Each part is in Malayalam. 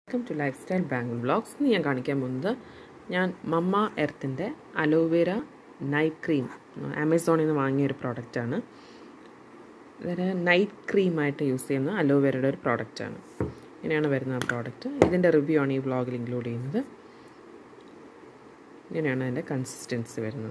welcome to lifestyle bangle blogs ഇന്ന് ഞാൻ കാണിക്കാൻ പോകുന്നത് ഞാൻ മമ്മ എർത്തിൻ്റെ അലോവേര നൈറ്റ് ക്രീം ആമസോണിൽ നിന്ന് വാങ്ങിയ ഒരു പ്രോഡക്റ്റാണ് ഇതൊരു നൈറ്റ് ക്രീമായിട്ട് യൂസ് ചെയ്യുന്ന അലോവേരയുടെ ഒരു പ്രോഡക്റ്റാണ് ഇങ്ങനെയാണ് വരുന്ന ആ പ്രോഡക്റ്റ് ഇതിൻ്റെ റിവ്യൂ ആണ് ഈ വ്ളോഗിൽ ഇൻക്ലൂഡ് ചെയ്യുന്നത് ഇങ്ങനെയാണ് അതിൻ്റെ കൺസിസ്റ്റൻസി വരുന്നത്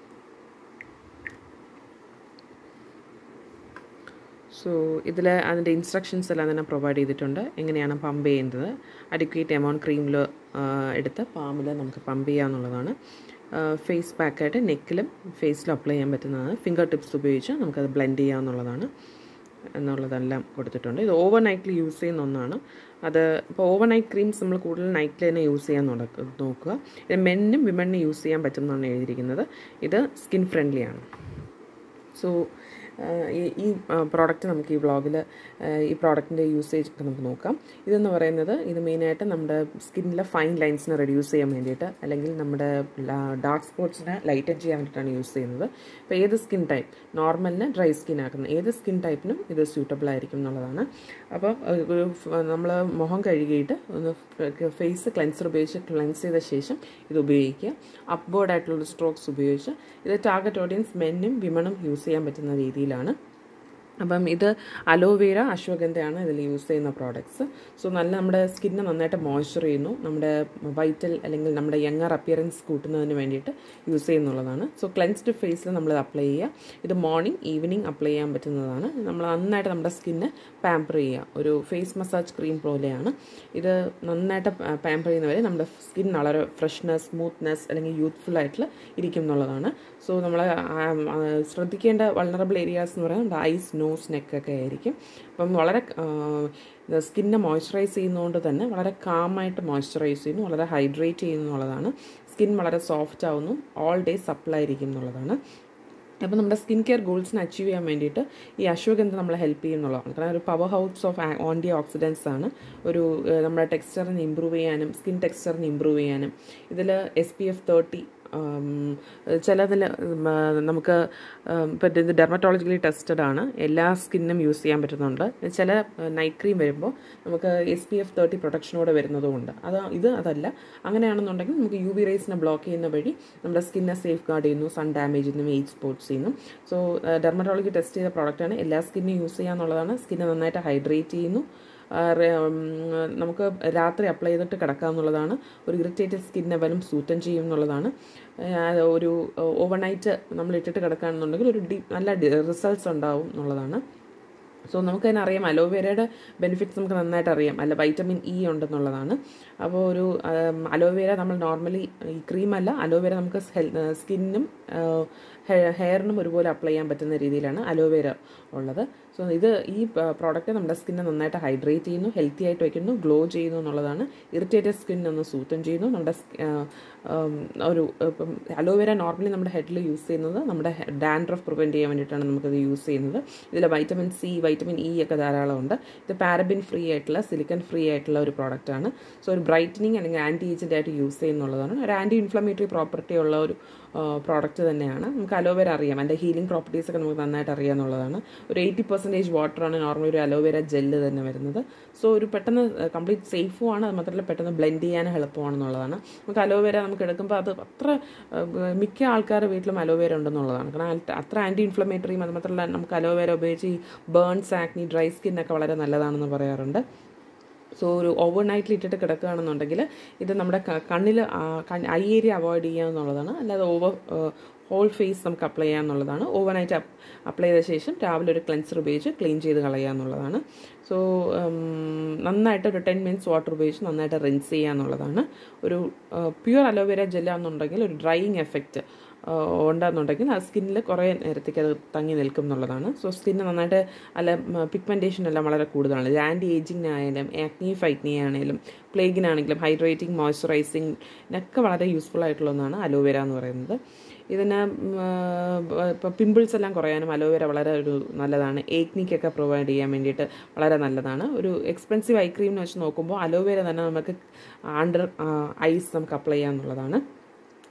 സോ ഇതിൽ അതിൻ്റെ ഇൻസ്ട്രക്ഷൻസ് എല്ലാം തന്നെ പ്രൊവൈഡ് ചെയ്തിട്ടുണ്ട് എങ്ങനെയാണ് പമ്പ് ചെയ്യുന്നത് അഡിക്വേറ്റ് എമൗണ്ട് ക്രീമിൽ എടുത്ത് പാമിൽ നമുക്ക് പമ്പ് ചെയ്യാമെന്നുള്ളതാണ് ഫേസ് പാക്കായിട്ട് നെക്കിലും ഫേസിലും അപ്ലൈ ചെയ്യാൻ പറ്റുന്നതാണ് ഫിംഗർ ടിപ്സ് ഉപയോഗിച്ച് നമുക്കത് ബ്ലെൻഡ് ചെയ്യാമെന്നുള്ളതാണ് എന്നുള്ളതെല്ലാം കൊടുത്തിട്ടുണ്ട് ഇത് ഓവർ നൈറ്റിൽ യൂസ് ചെയ്യുന്ന ഒന്നാണ് അത് ഇപ്പോൾ ഓവർ നൈറ്റ് ക്രീംസ് നമ്മൾ കൂടുതൽ നൈറ്റിൽ തന്നെ യൂസ് ചെയ്യാൻ നോക്കുക ഇത് മെന്നും വിമണിനും യൂസ് ചെയ്യാൻ പറ്റുമെന്നാണ് എഴുതിയിരിക്കുന്നത് ഇത് സ്കിൻ ഫ്രണ്ട്ലി ആണ് സോ ഈ പ്രോഡക്റ്റ് നമുക്ക് ഈ വ്ളോഗിൽ ഈ പ്രോഡക്റ്റിൻ്റെ യൂസേജ് ഒക്കെ നമുക്ക് നോക്കാം ഇതെന്ന് പറയുന്നത് ഇത് മെയിനായിട്ട് നമ്മുടെ സ്കിന്നിലെ ഫൈൻ ലൈൻസിനെ റെഡ്യൂസ് ചെയ്യാൻ വേണ്ടിയിട്ട് അല്ലെങ്കിൽ നമ്മുടെ ഡാർക്ക് സ്പോട്ട്സിനെ ലൈറ്റൻ ചെയ്യാൻ വേണ്ടിയിട്ടാണ് യൂസ് ചെയ്യുന്നത് അപ്പോൾ ഏത് സ്കിൻ ടൈപ്പ് നോർമലിന് ഡ്രൈ സ്കിൻ ആക്കുന്നത് ഏത് സ്കിൻ ടൈപ്പിനും ഇത് സ്യൂട്ടബിൾ ആയിരിക്കും എന്നുള്ളതാണ് അപ്പോൾ ഒരു നമ്മൾ മുഖം കഴുകിയിട്ട് ഒന്ന് ഫേസ് ക്ലെൻസർ ഉപയോഗിച്ച് ക്ലെൻസ് ചെയ്ത ശേഷം ഇത് ഉപയോഗിക്കുക അപ്വേർഡ് ആയിട്ടുള്ള സ്ട്രോക്സ് ഉപയോഗിച്ച് ഇത് ടാർഗറ്റ് ഓഡിയൻസ് മെന്നും വിമണും യൂസ് ചെയ്യാൻ പറ്റുന്ന രീതിയിലാണ് അപ്പം ഇത് അലോവേര അശ്വഗന്ധയാണ് ഇതിൽ യൂസ് ചെയ്യുന്ന പ്രോഡക്ട്സ് സോ നല്ല നമ്മുടെ സ്കിന്നെ നന്നായിട്ട് മോയ്സ്ചർ ചെയ്യുന്നു നമ്മുടെ വൈറ്റൽ അല്ലെങ്കിൽ നമ്മുടെ യങ്ങർ അപ്പിയറൻസ് കൂട്ടുന്നതിന് വേണ്ടിയിട്ട് യൂസ് ചെയ്യുന്നുള്ളതാണ് സോ ക്ലെൻസ്ഡ് ഫേസിൽ നമ്മൾ അപ്ലൈ ചെയ്യുക ഇത് മോർണിംഗ് ഈവനിങ് അപ്ലൈ ചെയ്യാൻ പറ്റുന്നതാണ് നമ്മൾ നന്നായിട്ട് നമ്മുടെ സ്കിന്നെ പാമ്പർ ചെയ്യുക ഒരു ഫേസ് മസാജ് ക്രീം പോലെയാണ് ഇത് നന്നായിട്ട് പാമ്പർ ചെയ്യുന്നവരെ നമ്മുടെ സ്കിൻ വളരെ ഫ്രഷ്നെസ് സ്മൂത്ത്നെസ് അല്ലെങ്കിൽ യൂത്ത്ഫുൾ ആയിട്ടുള്ള ഇരിക്കും എന്നുള്ളതാണ് സോ നമ്മൾ ശ്രദ്ധിക്കേണ്ട വൾണറബിൾ ഏരിയാസ് എന്ന് പറയുന്നത് നമ്മുടെ ഐസ് നോസ് നെക്കൊക്കെ ആയിരിക്കും അപ്പം വളരെ സ്കിന്നെ മോയ്സ്ചറൈസ് ചെയ്യുന്നതുകൊണ്ട് തന്നെ വളരെ കാമായിട്ട് മോയ്സ്ചറൈസ് ചെയ്യുന്നു വളരെ ഹൈഡ്രേറ്റ് ചെയ്യുന്നു എന്നുള്ളതാണ് സ്കിൻ വളരെ സോഫ്റ്റ് ആവുന്നു ഓൾ ഡേ സപ്ലൈ ആയിരിക്കും എന്നുള്ളതാണ് അപ്പോൾ നമ്മുടെ സ്കിൻ കെയർ ഗോൾസിനെ അച്ചീവ് ചെയ്യാൻ വേണ്ടിയിട്ട് ഈ അശ്വഗന്ധ നമ്മളെ ഹെൽപ്പ് ചെയ്യുന്നുള്ളതാണ് കാരണം ഒരു power house of antioxidants ആണ് ഒരു നമ്മുടെ ടെക്സ്ചറിനെ ഇമ്പ്രൂവ് ചെയ്യാനും സ്കിൻ ടെക്സ്ചറിനെ ഇമ്പ്രൂവ് ചെയ്യാനും ഇതിൽ എസ് പി എഫ് തേർട്ടി ചിലതിൽ നമുക്ക് ഇപ്പം ഇത് ഡെർമറ്റോളജിക്കലി ടെസ്റ്റഡ് ആണ് എല്ലാ സ്കിന്നും യൂസ് ചെയ്യാൻ പറ്റുന്നുണ്ട് ചില നൈറ്റ് ക്രീം വരുമ്പോൾ നമുക്ക് എസ് പി എഫ് തേർട്ടി പ്രൊട്ടക്ഷനോടെ വരുന്നതുമുണ്ട് അത് ഇത് അതല്ല അങ്ങനെയാണെന്നുണ്ടെങ്കിൽ നമുക്ക് യു വി റേസിനെ ബ്ലോക്ക് ചെയ്യുന്ന വഴി നമ്മുടെ സ്കിന്നെ സേഫ് ഗാർഡ് ചെയ്യുന്നു സൺ ഡാമേജ് ചെയ്യുന്നു എയ്റ്റ് സ്പോർട്സ് ചെയ്യുന്നു സോ ഡെർമറ്റോളജി ടെസ്റ്റ് ചെയ്ത പ്രോഡക്റ്റാണ് എല്ലാ സ്കിന്നും യൂസ് ചെയ്യാന്നുള്ളതാണ് സ്കിന്നെ നന്നായിട്ട് ഹൈഡ്രേറ്റ് ചെയ്യുന്നു നമുക്ക് രാത്രി അപ്ലൈ ചെയ്തിട്ട് കിടക്കാമെന്നുള്ളതാണ് ഒരു ഇറിറ്റേറ്റഡ് സ്കിന്നെ വലും സൂറ്റൻ ചെയ്യും എന്നുള്ളതാണ് ഒരു ഓവർനൈറ്റ് നമ്മൾ ഇട്ടിട്ട് കിടക്കുകയാണെന്നുണ്ടെങ്കിൽ ഒരു ഡി നല്ല റിസൾട്ട്സ് ഉണ്ടാവും എന്നുള്ളതാണ് സോ നമുക്കതിനെ അറിയാം അലോവേരയുടെ ബെനിഫിറ്റ്സ് നമുക്ക് നന്നായിട്ട് അറിയാം അല്ല വൈറ്റമിൻ ഇ ഉണ്ടെന്നുള്ളതാണ് അപ്പോൾ ഒരു അലോവേര നമ്മൾ നോർമലി ഈ ക്രീമല്ല അലോവേര നമുക്ക് സ്കിന്നും ഹെയറിനും ഒരുപോലെ അപ്ലൈ ചെയ്യാൻ പറ്റുന്ന രീതിയിലാണ് അലോവേര ഉള്ളത് സോ ഇത് ഈ പ്രോഡക്റ്റ് നമ്മുടെ സ്കിന്നെ നന്നായിട്ട് ഹൈഡ്രേറ്റ് ചെയ്യുന്നു ഹെൽത്തി ആയിട്ട് വയ്ക്കുന്നു ഗ്ലോ ചെയ്യുന്നു എന്നുള്ളതാണ് ഇറിറ്റേറ്റഡ് സ്കിൻ ഒന്ന് സൂത്തം ചെയ്യുന്നു നമ്മുടെ ഒരു ഇപ്പം അലോവേര നോർമലി നമ്മുടെ ഹെഡിൽ യൂസ് ചെയ്യുന്നത് നമ്മുടെ ഡാൻഡ്രഫ് പ്രിവെൻറ്റ് ചെയ്യാൻ വേണ്ടിയിട്ടാണ് നമുക്കത് യൂസ് ചെയ്യുന്നത് ഇതിൽ വൈറ്റമിൻ സി വൈറ്റമിൻ ഇ ഒക്കെ ധാരാളം ഉണ്ട് ഇത് പാരബിൻ ഫ്രീ ആയിട്ടുള്ള സിലിക്കൺ ഫ്രീ ആയിട്ടുള്ള ഒരു പ്രോഡക്റ്റാണ് സോ ഒരു ബ്രൈറ്റനിങ് അല്ലെങ്കിൽ ആൻറ്റി ഏജൻ്റ് ആയിട്ട് യൂസ് ചെയ്യുന്നുള്ളതാണ് ഒരു ആൻറ്റി ഇൻഫ്ലമേറ്ററി പ്രോപ്പർട്ടി ഉള്ള ഒരു പ്രോഡക്റ്റ് തന്നെയാണ് നമുക്ക് അലോവേര അറിയാം അതിൻ്റെ ഹീലിംഗ് പ്രോപ്പർട്ടീസ് ഒക്കെ നമുക്ക് നന്നായിട്ട് അറിയാമെന്നുള്ളതാണ് ഒരു എയ്റ്റി പെർസെൻറ്റേജ് വാട്ടറാണ് നോർമലി ഒരു അലോവേര ജെല്ല് തന്നെ വരുന്നത് സോ ഒരു പെട്ടെന്ന് കംപ്ലീറ്റ് സേഫുമാണ് അത് മാത്രമല്ല പെട്ടെന്ന് ബ്ലെൻഡ് ചെയ്യാൻ എളുപ്പമാണെന്നുള്ളതാണ് നമുക്ക് അലോവേര നമുക്ക് എടുക്കുമ്പോൾ അത് അത്ര മിക്ക ആൾക്കാരുടെ വീട്ടിലും അലോവേര ഉണ്ടെന്നുള്ളതാണ് കാരണം അത്ര ആൻറ്റി ഇൻഫ്ലമേറ്ററിയും അത് മാത്രമല്ല നമുക്ക് അലോവേര ഉപയോഗിച്ച് ഈ ബേൺസ് ആക്നി ഡ്രൈ സ്കിന്നൊക്കെ വളരെ നല്ലതാണെന്ന് പറയാറുണ്ട് സോ ഒരു ഓവർ നൈറ്റിൽ ഇട്ടിട്ട് കിടക്കുകയാണെന്നുണ്ടെങ്കിൽ ഇത് നമ്മുടെ കണ്ണിൽ ഐ ഏരിയ അവോയ്ഡ് ചെയ്യുക എന്നുള്ളതാണ് അല്ലാതെ ഓവർ ഹോൾ ഫേസ് നമുക്ക് അപ്ലൈ ചെയ്യാമെന്നുള്ളതാണ് ഓവർ നൈറ്റ് അപ്ലൈ ചെയ്ത ശേഷം രാവിലെ ഒരു ക്ലെൻസർ ഉപയോഗിച്ച് ക്ലീൻ ചെയ്ത് കളയുക എന്നുള്ളതാണ് സോ നന്നായിട്ട് ഒരു ടെൻ മിനിറ്റ്സ് വാട്ടർ ഉപയോഗിച്ച് നന്നായിട്ട് റിൻസ് ചെയ്യുക എന്നുള്ളതാണ് ഒരു പ്യുവർ അലോവേര ജെല്ലാന്നുണ്ടെങ്കിൽ ഒരു ഡ്രൈയിങ് എഫക്റ്റ് ഉണ്ടെന്നുണ്ടെങ്കിൽ ആ സ്കിന്നിൽ കുറേ നേരത്തേക്ക് അത് തങ്ങി നിൽക്കും എന്നുള്ളതാണ് സോ സ്കിന്ന് നന്നായിട്ട് അല്ല പിഗ്മെൻറ്റേഷൻ എല്ലാം വളരെ കൂടുതലാണ് ഇത് ആൻറ്റി ഏജിങ്ങിനായാലും ആക്നി ഫൈറ്റിനി ആണെങ്കിലും പ്ലേഗിനാണെങ്കിലും ഹൈഡ്രേറ്റിംഗ് മോയ്സ്ചറൈസിങ്ങിനൊക്കെ വളരെ യൂസ്ഫുൾ ആയിട്ടുള്ള ഒന്നാണ് അലോവേര എന്ന് പറയുന്നത് ഇതിന് ഇപ്പോൾ പിമ്പിൾസ് എല്ലാം കുറയാനും അലോവേര വളരെ ഒരു നല്ലതാണ് ഏക്നിക്കൊക്കെ പ്രൊവൈഡ് ചെയ്യാൻ വേണ്ടിയിട്ട് വളരെ നല്ലതാണ് ഒരു എക്സ്പെൻസീവ് ഐ ക്രീം എന്ന് വെച്ച് നോക്കുമ്പോൾ അലോവേര തന്നെ നമുക്ക് അണ്ടർ ഐസ് നമുക്ക് അപ്ലൈ ചെയ്യാമെന്നുള്ളതാണ്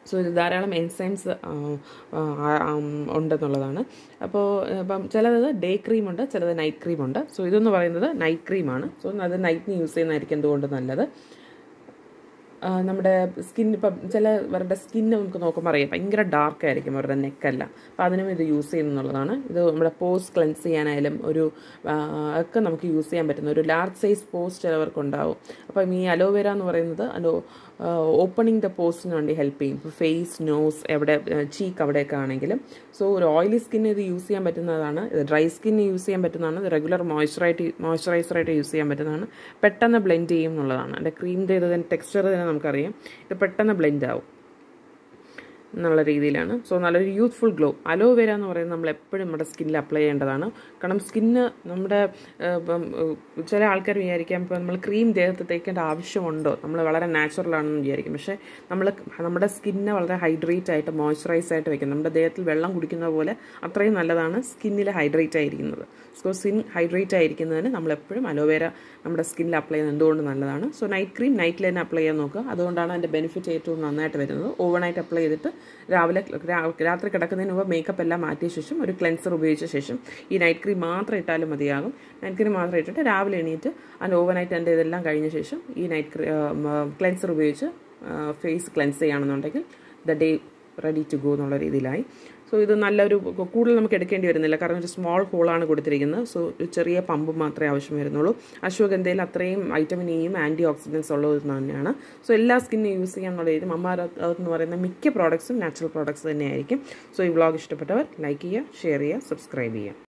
സോ ഇത് ധാരാളം എൻസൈംസ് ഉണ്ടെന്നുള്ളതാണ് അപ്പോൾ ഇപ്പം ചിലത് ഡേ ക്രീമുണ്ട് ചിലത് നൈറ്റ് ക്രീമുണ്ട് സോ ഇതെന്ന് പറയുന്നത് നൈറ്റ് ക്രീമാണ് സോ അത് നൈറ്റിന് യൂസ് ചെയ്യുന്നതായിരിക്കും എന്തുകൊണ്ട് നല്ലത് നമ്മുടെ സ്കിൻ ഇപ്പം ചിലവരുടെ സ്കിന്ന് നമുക്ക് നോക്കുമ്പോൾ അറിയാം ഭയങ്കര ഡാർക്ക് ആയിരിക്കും അവരുടെ നെക്കല്ല അപ്പോൾ അതിനും ഇത് യൂസ് ചെയ്യുന്നുള്ളതാണ് ഇത് നമ്മുടെ പോസ് ക്ലെൻസ് ചെയ്യാനായാലും ഒരു ഒക്കെ നമുക്ക് യൂസ് ചെയ്യാൻ പറ്റുന്ന ഒരു ലാർജ് സൈസ് പോസ് ചിലവർക്ക് ഉണ്ടാവും അപ്പം ഈ അലോവേര എന്ന് പറയുന്നത് അലോ ഓപ്പണിംഗ് ദ പോസ്റ്റിന് വേണ്ടി ഹെൽപ്പ് ചെയ്യും ഇപ്പോൾ ഫേസ് നോസ് എവിടെ ചീക്ക് അവിടെയൊക്കെ ആണെങ്കിലും സോ ഒരു ഓയിലി സ്കിന്ന് ഇത് യൂസ് ചെയ്യാൻ പറ്റുന്നതാണ് ഇത് ഡ്രൈ സ്കിന്ന് യൂസ് ചെയ്യാൻ പറ്റുന്നതാണ് ഇത് റെഗുലർ മോയ്സ്ചറായിട്ട് മോയ്സ്ചറൈസറായിട്ട് യൂസ് ചെയ്യാൻ പറ്റുന്നതാണ് പെട്ടെന്ന് ബ്ലെൻഡ് ചെയ്യും എന്നുള്ളതാണ് അതിൻ്റെ ക്രീമിൻ്റെ ഇതിൻ്റെ ടെക്സ്ചർ തന്നെ നമുക്കറിയാം ഇത് പെട്ടെന്ന് ബ്ലെൻഡ് ആവും എന്നുള്ള രീതിയിലാണ് സോ നല്ലൊരു യൂത്ത്ഫുൾ ഗ്ലോ അലോവേര എന്ന് പറയുന്നത് നമ്മൾ എപ്പോഴും നമ്മുടെ സ്കിന്നിൽ അപ്ലൈ ചെയ്യേണ്ടതാണ് കാരണം സ്കിന്ന് നമ്മുടെ ഇപ്പം ചില ആൾക്കാർ വിചാരിക്കാം ഇപ്പോൾ നമ്മൾ ക്രീം ദേഹത്ത് തേക്കേണ്ട ആവശ്യമുണ്ടോ നമ്മൾ വളരെ നാച്ചുറൽ ആണെന്ന് വിചാരിക്കും പക്ഷേ നമ്മൾ നമ്മുടെ സ്കിന്നെ വളരെ ഹൈഡ്രേറ്റ് ആയിട്ട് മോയ്സ്ചറൈസ് ആയിട്ട് വെക്കും നമ്മുടെ ദേഹത്തിൽ വെള്ളം കുടിക്കുന്ന പോലെ അത്രയും നല്ലതാണ് സ്കിന്നിൽ ഹൈഡ്രേറ്റ് ആയിരിക്കുന്നത് സോ സ്കിൻ ഹൈഡ്രേറ്റ് ആയിരിക്കുന്നതിന് നമ്മൾ എപ്പോഴും അലോവേര നമ്മുടെ സ്കിന്നിൽ അപ്ലൈ ചെയ്യുന്നത് എന്തുകൊണ്ട് നല്ലതാണ് സോ നൈറ്റ് ക്രീം നൈറ്റിൽ തന്നെ അപ്ലൈ ചെയ്യാൻ നോക്കുക അതുകൊണ്ടാണ് അതിൻ്റെ ബെനിഫിറ്റ് ഏറ്റവും നന്നായിട്ട് വരുന്നത് ഓവർ നൈറ്റ് അപ്ലൈ ചെയ്തിട്ട് രാവിലെ രാത്രി കിടക്കുന്നതിന് മുമ്പ് മേക്കപ്പ് എല്ലാം മാറ്റിയ ശേഷം ഒരു ക്ലെൻസർ ഉപയോഗിച്ച ശേഷം ഈ നൈറ്റ് ക്രീം മാത്രം ഇട്ടാലും മതിയാകും നൈറ്റ് ക്രീം മാത്രം ഇട്ടിട്ട് രാവിലെ എണീറ്റ് അതിൻ്റെ ഓവർ നൈറ്റ് എൻ്റെ ഇതെല്ലാം കഴിഞ്ഞ ശേഷം ഈ നൈറ്റ് ക്രീ ക്ലെൻസർ ഉപയോഗിച്ച് ഫേസ് ക്ലെൻസ് ചെയ്യുകയാണെന്നുണ്ടെങ്കിൽ the day ready to go എന്നുള്ള രീതിയിലായി സോ ഇത് നല്ലൊരു കൂടുതൽ നമുക്ക് എടുക്കേണ്ടി വരുന്നില്ല കാരണം ഒരു സ്മോൾ ഹോളാണ് കൊടുത്തിരിക്കുന്നത് സോ ഒരു ചെറിയ പമ്പ് മാത്രമേ ആവശ്യം വരുന്നുള്ളൂ അശ്വഗന്ധയിൽ അത്രയും വൈറ്റമിൻ ഇയും ആൻറ്റി ഓക്സിഡൻസ് ഉള്ളത് തന്നെയാണ് സോ എല്ലാ സ്കിന്നും യൂസ് ചെയ്യാന്നുള്ള രീതിയിൽ മമ്മാർ എന്ന് പറയുന്ന മിക്ക പ്രോഡക്ട്സും നാച്ചുറൽ പ്രോഡക്ട്സ് തന്നെയായിരിക്കും സോ ഈ വ്ളോഗ് ഇഷ്ടപ്പെട്ടവർ ലൈക്ക് ചെയ്യുക ഷെയർ ചെയ്യുക സബ്സ്ക്രൈബ് ചെയ്യുക